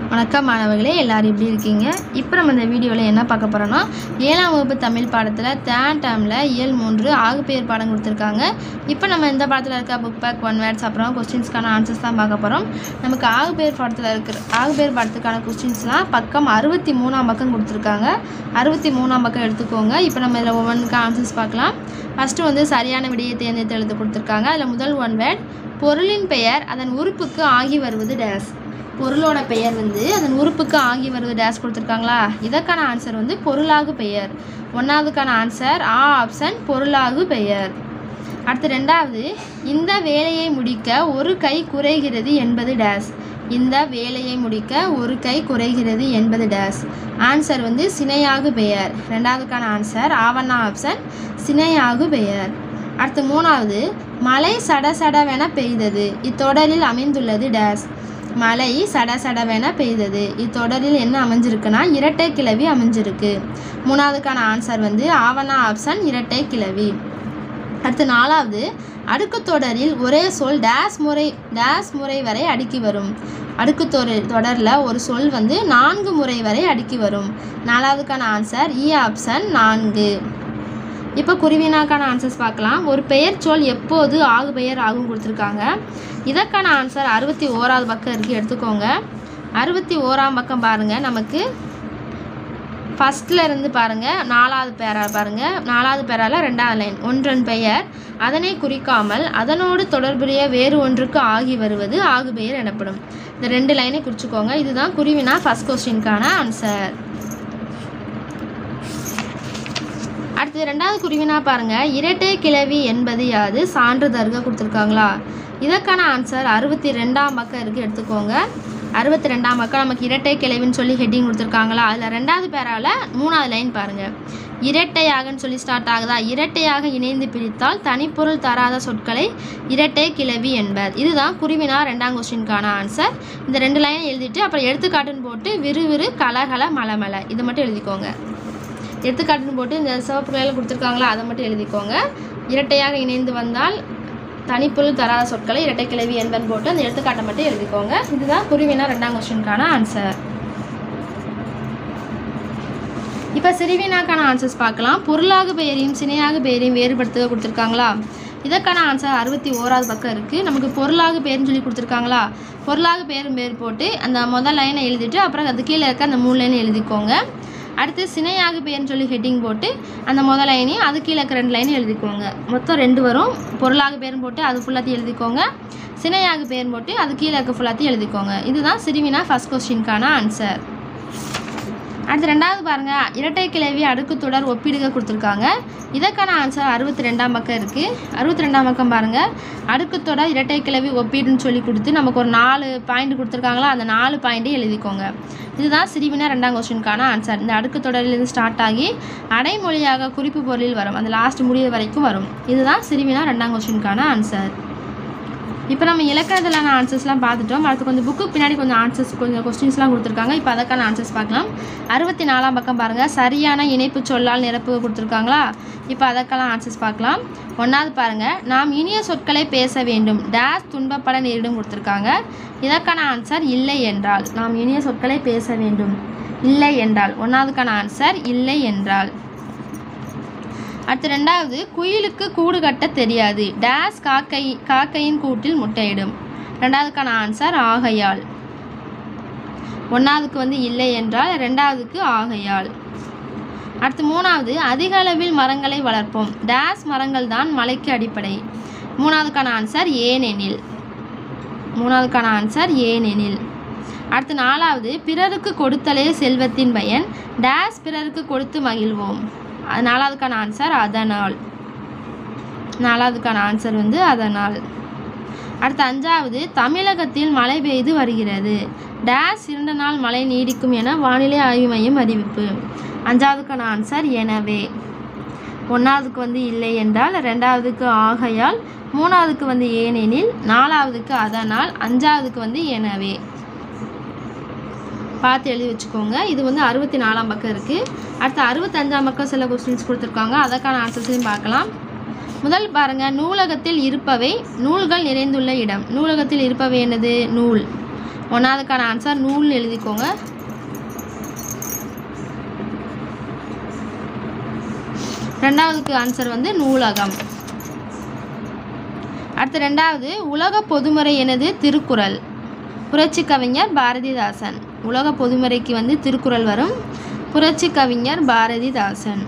வணக்கம் மாணவர்களே எல்லாரும் எப்படி இருக்கீங்க இப்போ நம்ம இந்த வீடியோவில் என்ன பார்க்க போகிறோன்னா ஏழாம் வகுப்பு தமிழ் பாடத்தில் தேன் டேமில் இயல் மூன்று ஆகுபெயர் பாடம் கொடுத்துருக்காங்க இப்போ நம்ம இந்த பாடத்தில் இருக்க புக் பேக் ஒன் வேர்ட்ஸ் அப்புறம் கொஸ்டின்ஸ்க்கான ஆன்சர்ஸ் தான் பார்க்க போகிறோம் நமக்கு ஆகுபெயர் பாடத்தில் இருக்கிற ஆகுபெயர் பாடத்துக்கான கொஸ்டின்ஸ்லாம் பக்கம் அறுபத்தி மூணாம் பக்கம் கொடுத்துருக்காங்க அறுபத்தி மூணாம் பக்கம் எடுத்துக்கோங்க இப்போ நம்ம இதில் ஒவ்வொன்றுக்கு ஆன்சர்ஸ் பார்க்கலாம் ஃபஸ்ட்டு வந்து சரியான விடையை தேர்ந்தெடுத்து எழுத கொடுத்துருக்காங்க அதில் முதல் ஒன் வேர்ட் பொருளின் பெயர் அதன் உறுப்புக்கு ஆகி வருவது டேஸ் பொருளோட பெயர் வந்து அதன் உறுப்புக்கு ஆகி வருவது டேஸ் கொடுத்துருக்காங்களா இதற்கான ஆன்சர் வந்து பொருளாகு பெயர் ஒன்றாவதுக்கான ஆன்சர் ஆ ஆப்ஷன் பொருளாகு பெயர் அடுத்து ரெண்டாவது இந்த வேலையை முடிக்க ஒரு கை குறைகிறது என்பது டேஸ் இந்த வேலையை முடிக்க ஒரு கை குறைகிறது என்பது டேஸ் ஆன்சர் வந்து சினையாகு பெயர் ரெண்டாவதுக்கான ஆன்சர் ஆவண்ணா ஆப்ஷன் சினையாகு பெயர் அடுத்து மூணாவது மழை சடசடவென பெய்தது இத்தொடரில் அமைந்துள்ளது டேஸ் மழை சடசடவென பெய்தது இத்தொடரில் என்ன அமைஞ்சிருக்குன்னா இரட்டை கிளவி அமைஞ்சிருக்கு மூணாவதுக்கான ஆன்சர் வந்து ஆவணா ஆப்ஷன் இரட்டை கிளவி அடுத்து நாலாவது அடுக்கு தொடரில் ஒரே சொல் டேஸ் முறை டேஸ் முறை வரை அடுக்கி வரும் அடுக்கு தொடர் தொடரில் ஒரு சொல் வந்து நான்கு முறை வரை அடுக்கி வரும் நாலாவதுக்கான ஆன்சர் இ ஆப்ஷன் நான்கு இப்போ குருவினாக்கான ஆன்சர்ஸ் பார்க்கலாம் ஒரு பெயர் சொல் எப்போது ஆகு பெயர் ஆகும் கொடுத்துருக்காங்க இதற்கான ஆன்சர் அறுபத்தி ஓராவது பக்கம் இருக்குது எடுத்துக்கோங்க அறுபத்தி ஓராம் பக்கம் பாருங்கள் நமக்கு ஃபஸ்ட்டில் இருந்து பாருங்கள் நாலாவது பேரா பாருங்கள் நாலாவது பேரால ரெண்டாவது லைன் ஒன்றன் பெயர் அதனை குறிக்காமல் அதனோடு தொடர்புடைய வேறு ஒன்றுக்கு ஆகி வருவது ஆகு பெயர் எனப்படும் இந்த ரெண்டு லைனை குறிச்சுக்கோங்க இதுதான் குருவினா ஃபஸ்ட் கொஸ்டினுக்கான ஆன்சர் அடுத்து ரெண்டாவது குருவினா பாருங்க இரட்டை கிளவி என்பது யாது சான்று தருக கொடுத்துருக்காங்களா இதற்கான ஆன்சர் அறுபத்தி ரெண்டாம் பக்கம் இருக்குது எடுத்துக்கோங்க அறுபத்தி ரெண்டாம் பக்கம் நமக்கு இரட்டை கிளவின்னு சொல்லி ஹெட்டிங் கொடுத்துருக்காங்களா அதில் ரெண்டாவது பேரால மூணாவது லைன் பாருங்கள் இரட்டையாகன்னு சொல்லி ஸ்டார்ட் ஆகுதா இரட்டையாக இணைந்து பிரித்தால் தனிப்பொருள் தராத சொற்களை இரட்டை கிளவி என்பர் இதுதான் குருவினா ரெண்டாம் கொஸ்டினுக்கான ஆன்சர் இந்த ரெண்டு லைன் எழுதிட்டு அப்புறம் எடுத்துக்காட்டுன்னு போட்டு விறுவிறு கலகல மலமலை இது மட்டும் எழுதிக்கோங்க எடுத்துக்காட்டுன்னு போட்டு இந்த சிவப்பு கலரில் கொடுத்துருக்காங்களா அதை மட்டும் எழுதிக்கோங்க இரட்டையாக இணைந்து வந்தால் தனிப்பொருள் தராத சொற்களை இரட்டை கிளவி என்பன் போட்டு அந்த எடுத்துக்காட்டை மட்டும் எழுதிக்கோங்க இதுதான் குருவினா ரெண்டாம் கொஸ்டினுக்கான ஆன்சர் இப்போ சிறுவினாக்கான ஆன்சர்ஸ் பார்க்கலாம் பொருளாக பெயரையும் சினையாக பெயரையும் வேறுபடுத்துக கொடுத்துருக்காங்களா இதற்கான ஆன்சர் அறுபத்தி ஓராவது பக்கம் இருக்குது நமக்கு பொருளாக பெயர்னு சொல்லி கொடுத்துருக்காங்களா பொருளாக பெயரும் பேர் போட்டு அந்த முதல் லைனை எழுதிட்டு அப்புறம் அது கீழே இருக்க அந்த மூணு லைனை எழுதிக்கோங்க அடுத்து சினையாக பெயர்னு சொல்லி ஹெட்டிங் போட்டு அந்த முதல் லைனையும் அது கீழே இருக்க ரெண்டு லைனையும் எழுதிக்கோங்க மொத்தம் ரெண்டு வரும் பொருளாக பெயரும் போட்டு அது ஃபுல்லாத்தையும் எழுதிக்கோங்க சினையாக பெயர் போட்டு அது கீழே இருக்க ஃபுல்லாத்தையும் எழுதிக்கோங்க இதுதான் சிறுவினா ஃபஸ்ட் கொஸ்டினுக்கான ஆன்சர் அடுத்து ரெண்டாவது பாருங்க இரட்டை கிளவி அடுக்கு தொடர் ஒப்பிடுக கொடுத்துருக்காங்க இதற்கான ஆன்சர் அறுபத்தி ரெண்டாம் பக்கம் இருக்குது அறுபத்தி ரெண்டாம் பக்கம் பாருங்கள் அடுக்கு தொடர் இரட்டை கிளவி ஒப்பீடுன்னு சொல்லி கொடுத்து நமக்கு ஒரு நாலு பாயிண்ட் கொடுத்துருக்காங்களா அந்த நாலு பாயிண்ட்டையும் எழுதிக்கோங்க இதுதான் சிறுவினா ரெண்டாம் கொஸ்டினுக்கான ஆன்சர் இந்த அடுக்கு தொடரிலிருந்து ஸ்டார்ட் ஆகி அடைமொழியாக குறிப்பு பொருளில் வரும் அந்த லாஸ்ட் முடிய வரைக்கும் வரும் இதுதான் சிறுவினா ரெண்டாம் கொஸ்டினுக்கான ஆன்சர் இப்போ நம்ம இலக்கணத்திலான ஆன்சர்ஸ்லாம் பார்த்துட்டோம் அடுத்து கொஞ்சம் புக்கு பின்னாடி கொஞ்சம் ஆன்சர்ஸ் கொஞ்சம் கொஸ்டின்ஸ்லாம் கொடுத்துருக்காங்க இப்போ அதற்கான ஆன்சர்ஸ் பார்க்கலாம் அறுபத்தி நாலாம் பக்கம் பாருங்கள் சரியான இணைப்பு சொல்லால் நிரப்பு கொடுத்துருக்காங்களா இப்போ அதற்கெல்லாம் ஆன்சர்ஸ் பார்க்கலாம் ஒன்றாவது பாருங்கள் நாம் இனிய சொற்களை பேச வேண்டும் டேஸ் துன்பப்பட நேரிடும் கொடுத்துருக்காங்க இதற்கான ஆன்சர் இல்லை என்றால் நாம் இனிய சொற்களை பேச வேண்டும் இல்லை என்றால் ஒன்றாவதுக்கான ஆன்சர் இல்லை என்றால் அடுத்து ரெண்டாவது குயிலுக்கு கூடு கட்ட தெரியாது டேஸ் காக்கை காக்கையின் கூட்டில் முட்டையிடும் ரெண்டாவதுக்கான ஆன்சர் ஆகையால் ஒன்றாவதுக்கு வந்து இல்லை என்றால் ரெண்டாவதுக்கு ஆகையால் அடுத்து மூணாவது அதிக அளவில் மரங்களை வளர்ப்போம் டேஸ் மரங்கள் தான் மலைக்கு அடிப்படை மூணாவதுக்கான ஆன்சர் ஏனெனில் மூணாவதுக்கான ஆன்சர் ஏனெனில் அடுத்து நாலாவது பிறருக்கு கொடுத்தலே செல்வத்தின் பயன் டேஸ் பிறருக்கு கொடுத்து மகிழ்வோம் அது நாலாவதுக்கான ஆன்சர் அதனால் நாலாவதுக்கான ஆன்சர் வந்து அதனால் அடுத்து அஞ்சாவது தமிழகத்தில் மழை பெய்து வருகிறது டேஸ் இரண்டு நாள் மழை நீடிக்கும் என வானிலை ஆய்வு மையம் அறிவிப்பு அஞ்சாவதுக்கான ஆன்சர் எனவே ஒன்றாவதுக்கு வந்து இல்லை என்றால் ரெண்டாவதுக்கு ஆகையால் மூணாவதுக்கு வந்து ஏனெனில் நாலாவதுக்கு அதனால் அஞ்சாவதுக்கு வந்து எனவே பார்த்து எழுதி வச்சுக்கோங்க இது வந்து அறுபத்தி நாலாம் பக்கம் இருக்குது அடுத்து அறுபத்தஞ்சாம் பக்கம் சில கொஸ்டின்ஸ் கொடுத்துருக்காங்க அதற்கான ஆன்சர்ஸையும் பார்க்கலாம் முதல் பாருங்கள் நூலகத்தில் இருப்பவை நூல்கள் நிறைந்துள்ள இடம் நூலகத்தில் இருப்பவை என்னது நூல் ஒன்றாவதுக்கான ஆன்சர் நூல்னு எழுதிக்கோங்க ரெண்டாவதுக்கு ஆன்சர் வந்து நூலகம் அடுத்து ரெண்டாவது உலக பொதுமறை எனது திருக்குறள் புரட்சி கவிஞர் பாரதிதாசன் உலக பொதுமறைக்கு வந்து திருக்குறள் வரும் புரட்சி கவிஞர் பாரதிதாசன்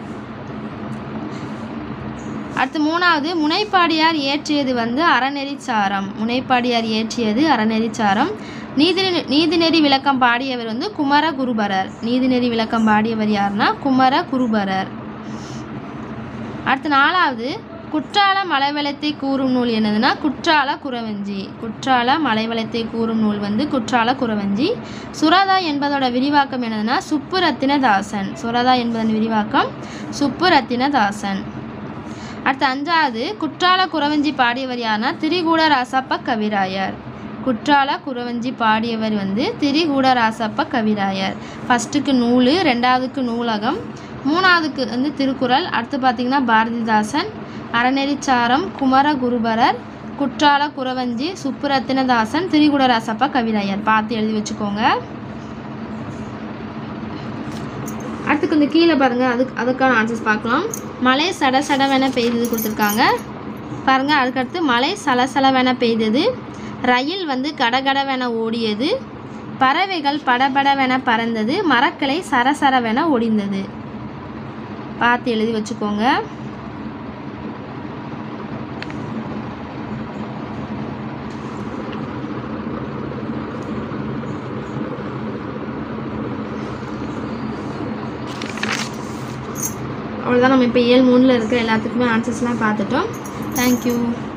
அடுத்து மூணாவது முனைப்பாடியார் இயற்றியது வந்து அறநெறிச்சாரம் முனைப்பாடியார் இயற்றியது அறநெறிச்சாரம் நீதி நீதிநெறி விளக்கம் பாடியவர் வந்து குமர குருபரர் நீதிநெறி விளக்கம் பாடியவர் யாருன்னா குமர குருபரர் அடுத்து நாலாவது குற்றால மலைவளத்தை கூறும் நூல் என்னதுன்னா குற்றால குறவஞ்சி குற்றால மலைவளத்தை கூறும் நூல் வந்து குற்றால குறவஞ்சி சுரதா என்பதோட விரிவாக்கம் என்னதுன்னா சுப்புரத்தினதாசன் சுரதா என்பதன் விரிவாக்கம் சுப்புரத்தினதாசன் அடுத்து அஞ்சாவது குற்றால குறவஞ்சி பாடியவர் யாருன்னா திரிகூட ராசப்ப கவிராயர் குற்றால குறவஞ்சி பாடியவர் வந்து திரிகூட ராசப்ப கவிராயர் ஃபஸ்ட்டுக்கு நூல் ரெண்டாவதுக்கு நூலகம் மூணாவதுக்கு வந்து திருக்குறள் அடுத்து பார்த்திங்கன்னா பாரதிதாசன் அறநெறிச்சாரம் குமர குருபரர் குற்றால குறவஞ்சி சுப்புரத்தினதாசன் திரிகுட ராசப்பா கவிராயர் பார்த்து எழுதி வச்சுக்கோங்க அடுத்து கொஞ்சம் கீழே பாருங்கள் அதுக்கு அதுக்கான ஆன்சர்ஸ் பார்க்கலாம் மழை சட சடவென பெய்தது கொடுத்துருக்காங்க பாருங்கள் அதுக்கடுத்து மழை சலசலவென பெய்தது ரயில் வந்து கடகடவென ஓடியது பறவைகள் படபடவென பறந்தது மரக்கிளை சரசரவென ஒடிந்தது பார்த்து எழுதி வச்சுக்கோங்க அவ்வளோதான் நம்ம இப்போ ஏழு மூணில் இருக்கிற எல்லாத்துக்குமே ஆன்சர்ஸ்லாம் பார்த்துட்டோம் தேங்க்யூ